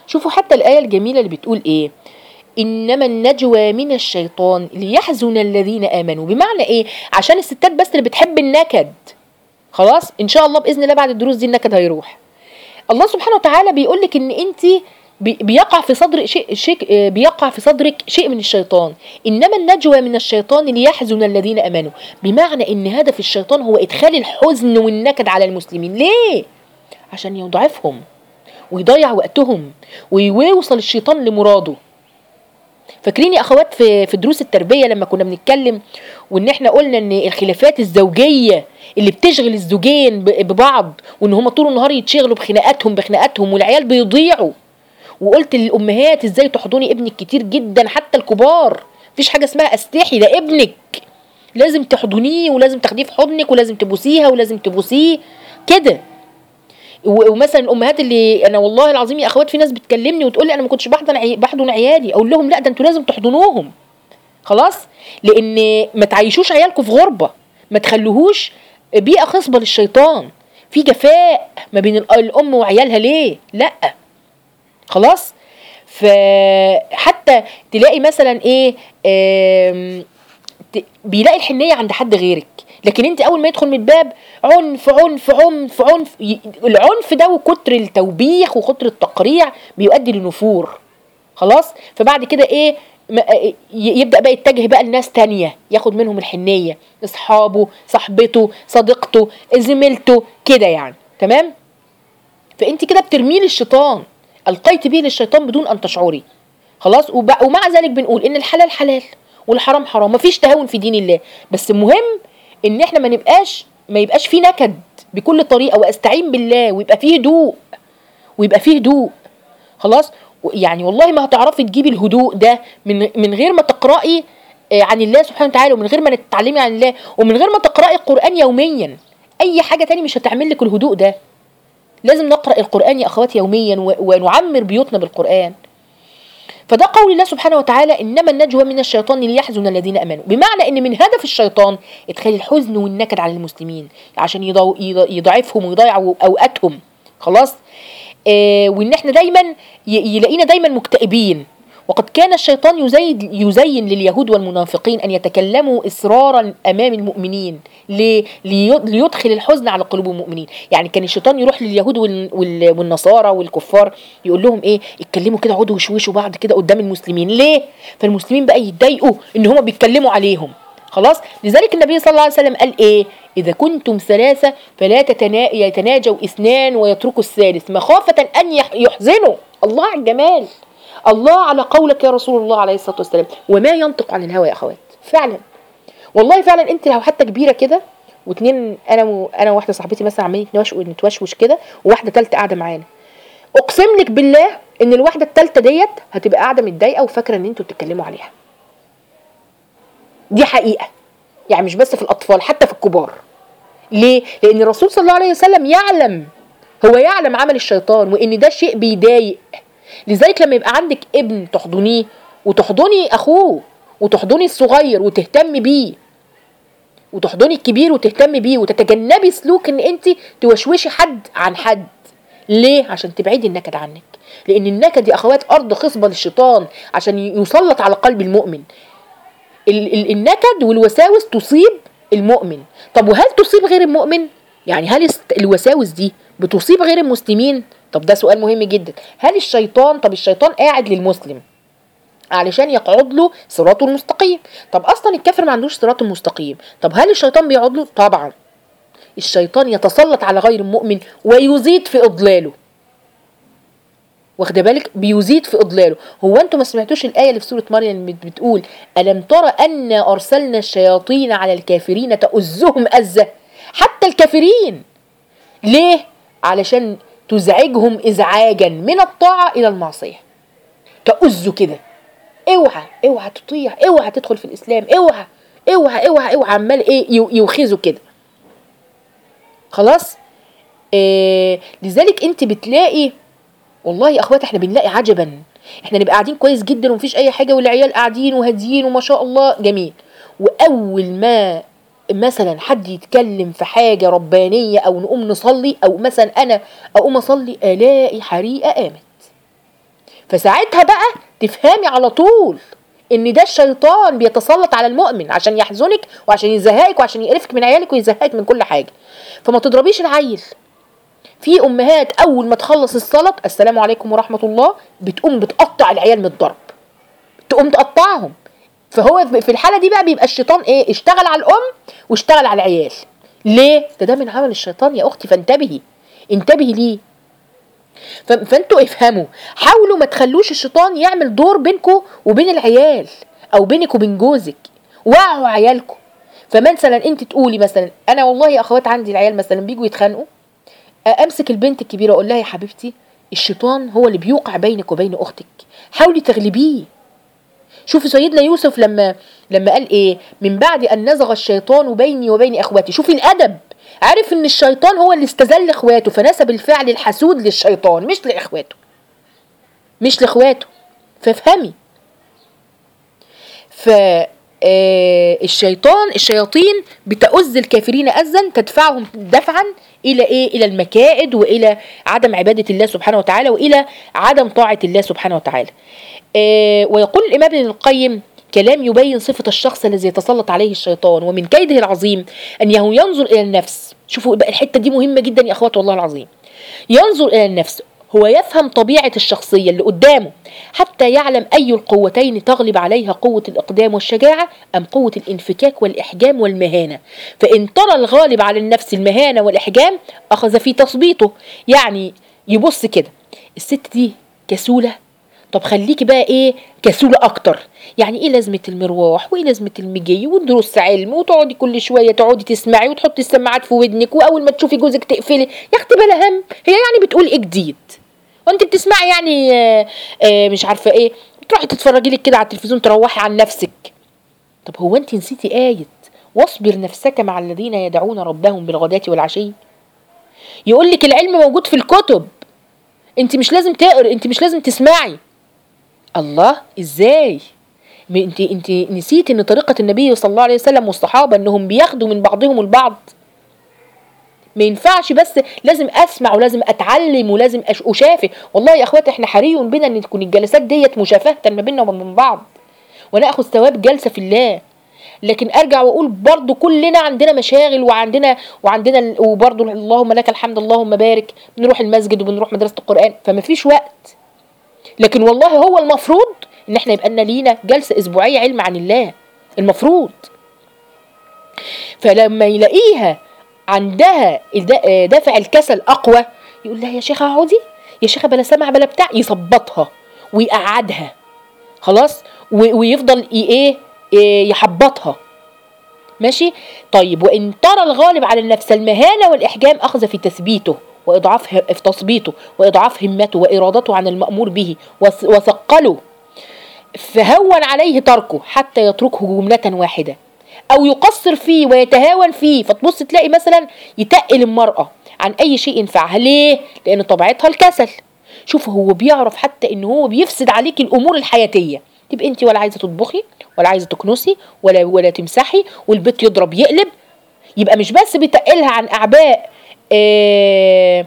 شوفوا حتى الآية الجميلة اللي بتقول إيه إنما النجوى من الشيطان ليحزن الذين آمنوا بمعنى إيه عشان الستات بس اللي بتحب النكد خلاص إن شاء الله بإذن الله بعد الدروس دي النكد هيروح الله سبحانه وتعالى بيقول لك إن أنت بي- بيقع في صدر شيء شيء آه، بيقع في صدرك شيء من الشيطان انما النجوى من الشيطان ليحزن الذين امنوا بمعنى ان هدف الشيطان هو ادخال الحزن والنكد على المسلمين ليه عشان يضعفهم ويضيع وقتهم ويوصل الشيطان لمراده فاكرين يا اخوات في في دروس التربيه لما كنا بنتكلم وان احنا قلنا ان الخلافات الزوجيه اللي بتشغل الزوجين ب- ببعض وان هم طول النهار يتشغلوا بخناقاتهم بخناقاتهم والعيال بيضيعوا وقلت للامهات ازاي تحضني ابنك كتير جدا حتى الكبار مفيش حاجه اسمها استحي ده ابنك لازم تحضنيه ولازم تاخديه في حضنك ولازم تبوسيها ولازم تبوسيه كده و- ومثلا الامهات اللي انا والله العظيم يا اخوات في ناس بتكلمني وتقول لي انا ما كنتش بحضن عي... بحضن عيالي اقول لهم لا ده انتوا لازم تحضنوهم خلاص لان ما تعيشوش عيالكم في غربه ما تخلوهوش بيئه خصبه للشيطان في جفاء ما بين ال- الام وعيالها ليه لا خلاص فحتى تلاقي مثلا ايه آم، ت- بيلاقي الحنيه عند حد غيرك لكن انت اول ما يدخل من الباب عنف عنف عنف عنف ي- العنف ده وكتر التوبيخ وكتر التقريع بيؤدي لنفور خلاص فبعد كده ايه ما- ي- يبدا بقى يتجه بقى لناس تانية ياخد منهم الحنيه اصحابه صاحبته صديقته زميلته كده يعني تمام فانت كده بترميه للشيطان القيت به للشيطان بدون ان تشعري خلاص وب- ومع ذلك بنقول ان الحلال حلال والحرام حرام مفيش تهاون في دين الله بس المهم ان احنا ما نبقاش ما يبقاش فيه نكد بكل طريقه واستعين بالله ويبقى فيه هدوء ويبقى فيه هدوء خلاص و- يعني والله ما هتعرفي تجيبي الهدوء ده من من غير ما تقراي آه، عن الله سبحانه وتعالى ومن غير ما تتعلمي عن الله ومن غير ما تقراي القران يوميا اي حاجه تاني مش هتعمل لك الهدوء ده لازم نقرا القران يا اخواتي يوميا و- ونعمر بيوتنا بالقران فده قول الله سبحانه وتعالى انما النجوى من الشيطان ليحزن الذين امنوا بمعنى ان من هدف الشيطان ادخال الحزن والنكد على المسلمين عشان يضو- يض- يضعفهم ويضيع اوقاتهم خلاص آه وان احنا دايما ي- يلاقينا دايما مكتئبين وقد كان الشيطان يزين, يزين لليهود والمنافقين ان يتكلموا اصرارا امام المؤمنين ليه؟ لي- ليدخل الحزن على قلوب المؤمنين يعني كان الشيطان يروح لليهود وال- وال- والنصارى والكفار يقول لهم ايه اتكلموا كده اقعدوا وشوشوا بعض كده قدام المسلمين ليه فالمسلمين بقى يتضايقوا ان هم بيتكلموا عليهم خلاص لذلك النبي صلى الله عليه وسلم قال ايه اذا كنتم ثلاثه فلا تتنا... يتناجوا اثنان ويتركوا الثالث مخافه ان يح- يحزنوا الله على الجمال الله على قولك يا رسول الله عليه الصلاه والسلام وما ينطق عن الهوى يا اخوات فعلا والله فعلا انت لو حتى كبيره كده واتنين انا و... انا وواحده صاحبتي مثلا عمالين نتوش... نتوشوش كده وواحده ثالثه قاعده معانا اقسم لك بالله ان الواحده الثالثه ديت هتبقى قاعده متضايقه وفاكره ان انتوا بتتكلموا عليها دي حقيقه يعني مش بس في الاطفال حتى في الكبار ليه لان الرسول صلى الله عليه وسلم يعلم هو يعلم عمل الشيطان وان ده شيء بيضايق لذلك لما يبقى عندك ابن تحضنيه وتحضني اخوه وتحضني الصغير وتهتمي بيه وتحضني الكبير وتهتمي بيه وتتجنبي سلوك ان انت توشوشي حد عن حد ليه عشان تبعدي النكد عنك لان النكد يا اخوات ارض خصبه للشيطان عشان يسلط على قلب المؤمن ال- ال- النكد والوساوس تصيب المؤمن طب وهل تصيب غير المؤمن يعني هل است- الوساوس دي بتصيب غير المسلمين طب ده سؤال مهم جدا هل الشيطان طب الشيطان قاعد للمسلم علشان يقعد له صراطه المستقيم طب اصلا الكافر ما عندوش صراط مستقيم طب هل الشيطان بيقعد له طبعا الشيطان يتسلط على غير المؤمن ويزيد في اضلاله واخده بالك بيزيد في اضلاله هو انتوا ما سمعتوش الايه اللي في سوره مريم بت- بتقول الم ترى انا ارسلنا الشياطين على الكافرين تؤزهم ازه حتى الكافرين ليه علشان تزعجهم ازعاجا من الطاعه الى المعصيه تؤزه كده اوعى اوعى تطيع اوعى تدخل في الاسلام اوعى اوعى اوعى اوعى عمال ايه يو- يوخزه كده خلاص إيه لذلك انت بتلاقي والله يا اخوات احنا بنلاقي عجبا احنا نبقى قاعدين كويس جدا ومفيش اي حاجه والعيال قاعدين وهاديين وما شاء الله جميل واول ما مثلا حد يتكلم في حاجه ربانيه او نقوم نصلي او مثلا انا اقوم اصلي الاقي حريقه قامت فساعتها بقى تفهمي على طول ان ده الشيطان بيتسلط على المؤمن عشان يحزنك وعشان يزهقك وعشان يقرفك من عيالك ويزهقك من كل حاجه فما تضربيش العيل في امهات اول ما تخلص الصلاه السلام عليكم ورحمه الله بتقوم بتقطع العيال من الضرب تقوم تقطعهم فهو في الحاله دي بقى بيبقى الشيطان ايه اشتغل على الام واشتغل على العيال ليه ده ده من عمل الشيطان يا اختي فانتبهي انتبهي ليه ف- فانتوا افهموا حاولوا ما تخلوش الشيطان يعمل دور بينكم وبين العيال او بينك وبين جوزك وعوا عيالكم فمثلا انت تقولي مثلا انا والله يا اخوات عندي العيال مثلا بيجوا يتخانقوا امسك البنت الكبيره اقول لها يا حبيبتي الشيطان هو اللي بيوقع بينك وبين اختك حاولي تغلبيه شوفي سيدنا يوسف لما لما قال ايه من بعد ان نزغ الشيطان بيني وبين اخواتي شوفي الادب عرف ان الشيطان هو اللي استذل اخواته فنسب الفعل الحسود للشيطان مش لاخواته مش لاخواته فافهمي ف آه، الشيطان الشياطين بتؤذ الكافرين أذى تدفعهم دفعا إلى إيه؟ إلى المكائد وإلى عدم عبادة الله سبحانه وتعالى وإلى عدم طاعة الله سبحانه وتعالى. آه، ويقول الإمام ابن القيم كلام يبين صفة الشخص الذي يتسلط عليه الشيطان ومن كيده العظيم أنه ينظر إلى النفس شوفوا بقى الحتة دي مهمة جدا يا أخوات والله العظيم ينظر إلى النفس هو يفهم طبيعة الشخصية اللي قدامه حتى يعلم أي القوتين تغلب عليها قوة الإقدام والشجاعة أم قوة الانفكاك والإحجام والمهانة فإن ترى الغالب على النفس المهانة والإحجام أخذ في تثبيطه يعني يبص كده الست دي كسولة طب خليكي بقى ايه كسولة اكتر يعني ايه لازمة المروح وايه لازمة المجي ودروس علم وتقعدي كل شوية تقعدي تسمعي وتحطي السماعات في ودنك واول ما تشوفي جوزك تقفلي يا اختي بلا هم هي يعني بتقول ايه جديد وانت بتسمعي يعني آه آه مش عارفة ايه تروحي تتفرجي لك كده على التلفزيون تروحي عن نفسك طب هو انت نسيتي آية واصبر نفسك مع الذين يدعون ربهم بالغداة والعشي يقول لك العلم موجود في الكتب انت مش لازم تقري انت مش لازم تسمعي الله ازاي م- انت انت نسيت ان طريقه النبي صلى الله عليه وسلم والصحابه انهم بياخدوا من بعضهم البعض ما ينفعش بس لازم اسمع ولازم اتعلم ولازم أش- اشافه والله يا اخوات احنا حري بنا ان تكون الجلسات ديت مشافهه ما بيننا وبين بعض وناخذ ثواب جلسه في الله لكن ارجع واقول برضو كلنا عندنا مشاغل وعندنا وعندنا ال- وبرضو اللهم لك الحمد اللهم بارك بنروح المسجد وبنروح مدرسه القران فما فيش وقت لكن والله هو المفروض ان احنا يبقى لنا لينا جلسه اسبوعيه علم عن الله المفروض فلما يلاقيها عندها الد- دافع الكسل اقوى يقول لها يا شيخه اقعدي يا شيخه بلا سمع بلا بتاع يظبطها ويقعدها خلاص و- ويفضل ي- ايه إيه يحبطها ماشي طيب وان ترى الغالب على النفس المهانه والاحجام اخذ في تثبيته واضعاف ه- في تثبيته واضعاف همته وارادته عن المامور به وث- وثقله فهون عليه تركه حتى يتركه جمله واحده او يقصر فيه ويتهاون فيه فتبص تلاقي مثلا يتقل المراه عن اي شيء ينفعها ليه لان طبيعتها الكسل شوف هو بيعرف حتى ان هو بيفسد عليك الامور الحياتيه تبقى انت ولا عايزه تطبخي ولا عايزه تكنسي ولا ولا تمسحي والبيت يضرب يقلب يبقى مش بس بيتقلها عن اعباء آه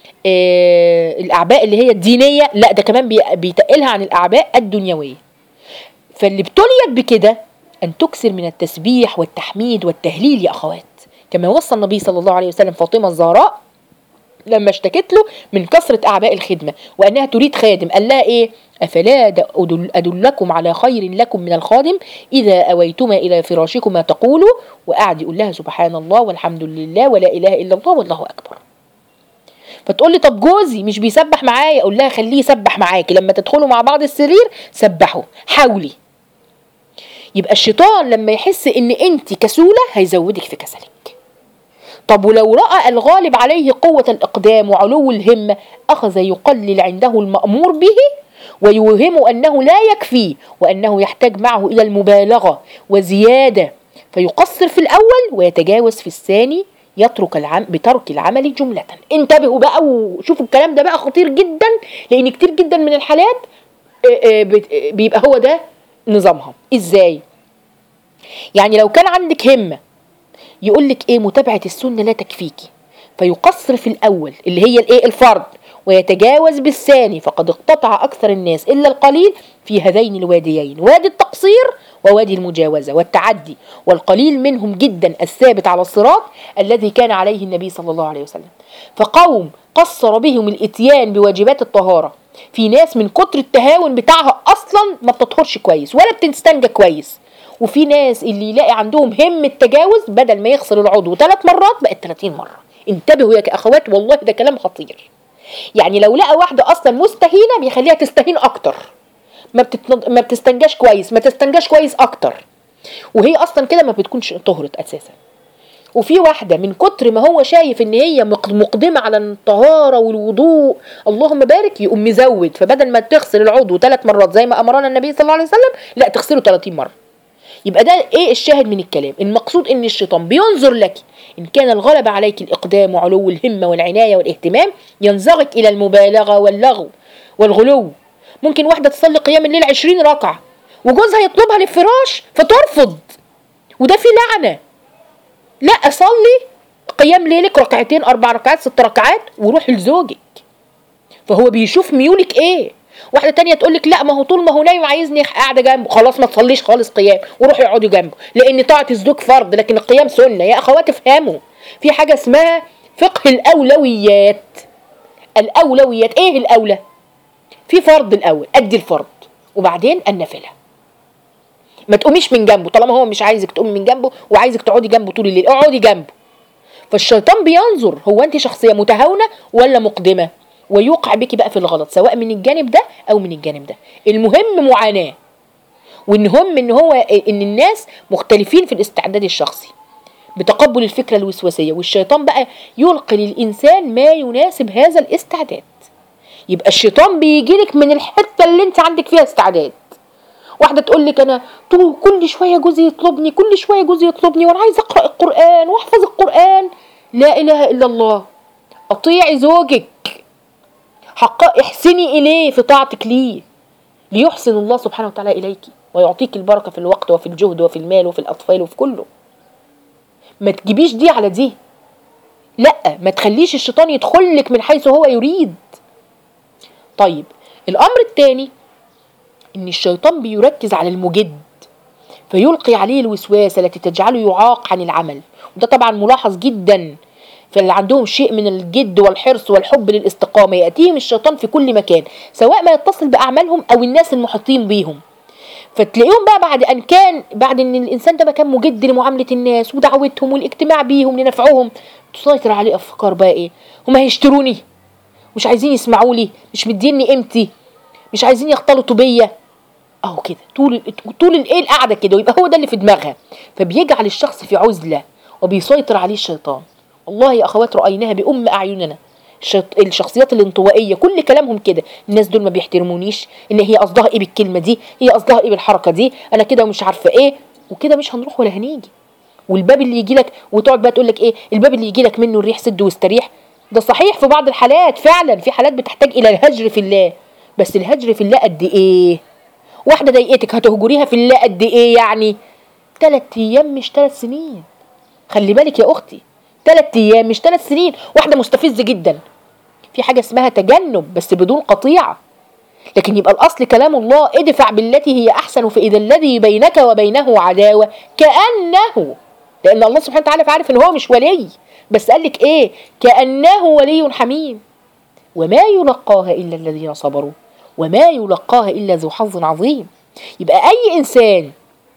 آه الاعباء اللي هي الدينيه لا ده كمان بي- بيتقلها عن الاعباء الدنيويه فاللي ابتليت بكده أن تكثر من التسبيح والتحميد والتهليل يا أخوات كما وصى النبي صلى الله عليه وسلم فاطمة الزهراء لما اشتكت له من كثرة أعباء الخدمة وأنها تريد خادم قال لها إيه أفلا د- أدل أدلكم على خير لكم من الخادم إذا أويتما إلى فراشكما تقولوا وقعد يقول لها سبحان الله والحمد لله ولا إله إلا الله والله أكبر فتقول لي طب جوزي مش بيسبح معايا اقول لها خليه يسبح معاكي لما تدخلوا مع بعض السرير سبحوا حاولي يبقى الشيطان لما يحس ان انت كسوله هيزودك في كسلك طب ولو راى الغالب عليه قوه الاقدام وعلو الهمه اخذ يقلل عنده المامور به ويوهم انه لا يكفي وانه يحتاج معه الى المبالغه وزياده فيقصر في الاول ويتجاوز في الثاني يترك العم بترك العمل جملة انتبهوا بقى وشوفوا الكلام ده بقى خطير جدا لان كتير جدا من الحالات آه، آه، بت- آه، بيبقى هو ده نظامها ازاي يعني لو كان عندك همة يقول لك ايه متابعة السنة لا تكفيكي فيقصر في الاول اللي هي الايه الفرض ويتجاوز بالثاني فقد اقتطع أكثر الناس إلا القليل في هذين الواديين وادي التقصير ووادي المجاوزة والتعدي والقليل منهم جدا الثابت على الصراط الذي كان عليه النبي صلى الله عليه وسلم فقوم قصر بهم الاتيان بواجبات الطهارة في ناس من كتر التهاون بتاعها أصلا ما بتطهرش كويس ولا بتستنجى كويس وفي ناس اللي يلاقي عندهم هم التجاوز بدل ما يغسل العضو ثلاث مرات بقت 30 مرة انتبهوا يا اخوات والله ده كلام خطير يعني لو لقى واحدة أصلا مستهينة بيخليها تستهين أكتر ما, بتتنض... ما بتستنجاش كويس ما تستنجاش كويس أكتر وهي أصلا كده ما بتكونش طهرت أساسا وفي واحدة من كتر ما هو شايف ان هي مق- مقدمة على الطهارة والوضوء اللهم بارك يقوم مزود فبدل ما تغسل العضو ثلاث مرات زي ما امرنا النبي صلى الله عليه وسلم لا تغسله 30 مرة يبقى ده ايه الشاهد من الكلام المقصود ان الشيطان بينظر لك ان كان الغلب عليك الاقدام وعلو الهمة والعناية والاهتمام ينزغك الى المبالغة واللغو والغلو ممكن واحدة تصلي قيام الليل 20 ركعة وجوزها يطلبها للفراش فترفض وده فيه لعنة لا صلي قيام ليلك ركعتين اربع ركعات ست ركعات وروح لزوجك فهو بيشوف ميولك ايه واحده تانية تقول لك لا ما هو طول ما هو نايم عايزني قاعده جنبه خلاص ما تصليش خالص قيام وروحي اقعدي جنبه لان طاعه الزوج فرض لكن القيام سنه يا اخوات افهموا في حاجه اسمها فقه الاولويات الاولويات ايه الاولى في فرض الاول ادي الفرض وبعدين النافله ما تقوميش من جنبه طالما هو مش عايزك تقومي من جنبه وعايزك تقعدي جنبه طول الليل اقعدي جنبه فالشيطان بينظر هو انت شخصيه متهاونه ولا مقدمه ويوقع بك بقى في الغلط سواء من الجانب ده او من الجانب ده المهم معاناه وان هم ان هو ان الناس مختلفين في الاستعداد الشخصي بتقبل الفكره الوسواسيه والشيطان بقى يلقي للانسان ما يناسب هذا الاستعداد يبقى الشيطان بيجيلك من الحته اللي انت عندك فيها استعداد واحده تقول لك انا طول كل شويه جوزي يطلبني كل شويه جوزي يطلبني وانا عايزه اقرا القران واحفظ القران لا اله الا الله اطيعي زوجك حق احسني اليه في طاعتك ليه ليحسن الله سبحانه وتعالى اليك ويعطيك البركه في الوقت وفي الجهد وفي المال وفي الاطفال وفي كله ما تجيبيش دي على دي لا ما تخليش الشيطان يدخل لك من حيث هو يريد طيب الامر الثاني ان الشيطان بيركز على المجد فيلقي عليه الوسواس التي تجعله يعاق عن العمل وده طبعا ملاحظ جدا فاللي عندهم شيء من الجد والحرص والحب للاستقامة يأتيهم الشيطان في كل مكان سواء ما يتصل بأعمالهم أو الناس المحيطين بيهم فتلاقيهم بقى بعد أن كان بعد أن الإنسان ده ما كان مجد لمعاملة الناس ودعوتهم والاجتماع بيهم لنفعهم تسيطر عليه أفكار بقى إيه هما هيشتروني مش عايزين يسمعوا لي مش مديني قيمتي مش عايزين يختلطوا بيا اهو كده طول طول الايه القعده كده ويبقى هو ده اللي في دماغها فبيجعل الشخص في عزله وبيسيطر عليه الشيطان والله يا اخوات رايناها بام اعيننا الشيط- الشخصيات الانطوائيه كل كلامهم كده الناس دول ما بيحترمونيش ان هي قصدها ايه بالكلمه دي هي قصدها ايه بالحركه دي انا كده مش عارفه ايه وكده مش هنروح ولا هنيجي والباب اللي يجي لك وتقعد بقى تقول لك ايه الباب اللي يجي لك منه الريح سد واستريح ده صحيح في بعض الحالات فعلا في حالات بتحتاج الى الهجر في الله بس الهجر في الله قد ايه واحده ضايقتك هتهجريها في الله قد ايه يعني تلات ايام مش تلات سنين خلي بالك يا اختي تلات ايام مش تلات سنين واحده مستفزه جدا في حاجه اسمها تجنب بس بدون قطيعه لكن يبقى الاصل كلام الله ادفع بالتي هي احسن فاذا الذي بينك وبينه عداوه كانه لان الله سبحانه وتعالى عارف ان هو مش ولي بس قال لك ايه كانه ولي حميم وما يلقاها الا الذين صبروا وما يلقاها الا ذو حظ عظيم يبقى اي انسان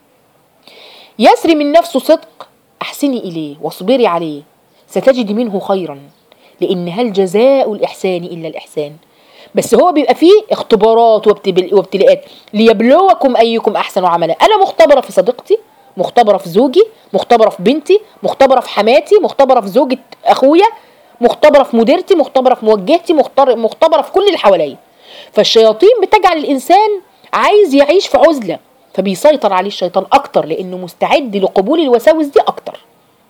يسري من نفسه صدق احسني اليه واصبري عليه ستجد منه خيرا لان هل جزاء الاحسان الا الاحسان بس هو بيبقى فيه اختبارات وابتل- وابتلاءات ليبلوكم ايكم احسن عملا انا مختبره في صديقتي مختبره في زوجي مختبره في بنتي مختبره في حماتي مختبره في زوجة اخويا مختبره في مديرتي مختبره في موجهتي مختبر- مختبره في كل اللي حواليا فالشياطين بتجعل الانسان عايز يعيش في عزله فبيسيطر عليه الشيطان اكتر لانه مستعد لقبول الوساوس دي اكتر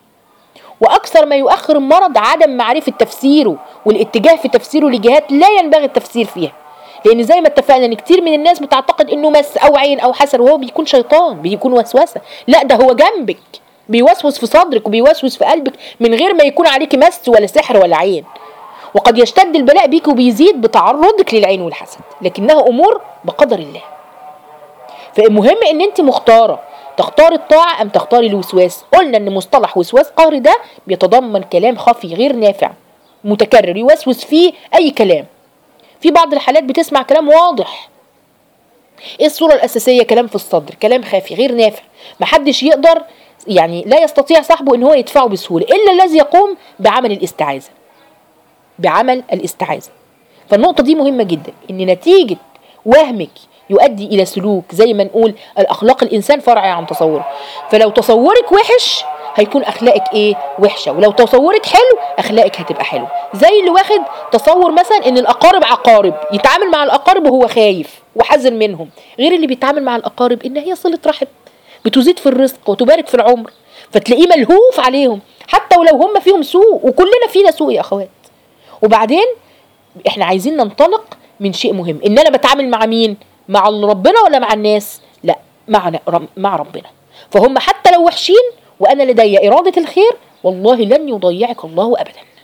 واكثر ما يؤخر المرض عدم معرفه تفسيره والاتجاه في تفسيره لجهات لا ينبغي التفسير فيها لان زي ما اتفقنا ان كتير من الناس بتعتقد انه مس او عين او حسد وهو بيكون شيطان بيكون وسوسه لا ده هو جنبك بيوسوس في صدرك وبيوسوس في قلبك من غير ما يكون عليك مس ولا سحر ولا عين وقد يشتد البلاء بيك وبيزيد بتعرضك للعين والحسد لكنها امور بقدر الله فالمهم ان انت مختاره تختار الطاعة أم تختاري الوسواس قلنا أن مصطلح وسواس قهري ده بيتضمن كلام خفي غير نافع متكرر يوسوس فيه أي كلام في بعض الحالات بتسمع كلام واضح ايه الصورة الأساسية كلام في الصدر كلام خافي غير نافع محدش يقدر يعني لا يستطيع صاحبه ان هو يدفعه بسهولة إلا الذي يقوم بعمل الاستعاذة بعمل الاستعاذة فالنقطة دي مهمة جدا ان نتيجة وهمك يؤدي الى سلوك زي ما نقول الاخلاق الانسان فرعي عن تصوره فلو تصورك وحش هيكون اخلاقك ايه وحشه ولو تصورك حلو اخلاقك هتبقى حلو زي اللي واخد تصور مثلا ان الاقارب عقارب يتعامل مع الاقارب وهو خايف وحذر منهم غير اللي بيتعامل مع الاقارب ان هي صله رحم بتزيد في الرزق وتبارك في العمر فتلاقيه ملهوف عليهم حتى ولو هم فيهم سوء وكلنا فينا سوء يا اخوات وبعدين احنا عايزين ننطلق من شيء مهم ان انا بتعامل مع مين مع ربنا ولا مع الناس لا مع مع ربنا فهم حتى لو وحشين وانا لدي اراده الخير والله لن يضيعك الله ابدا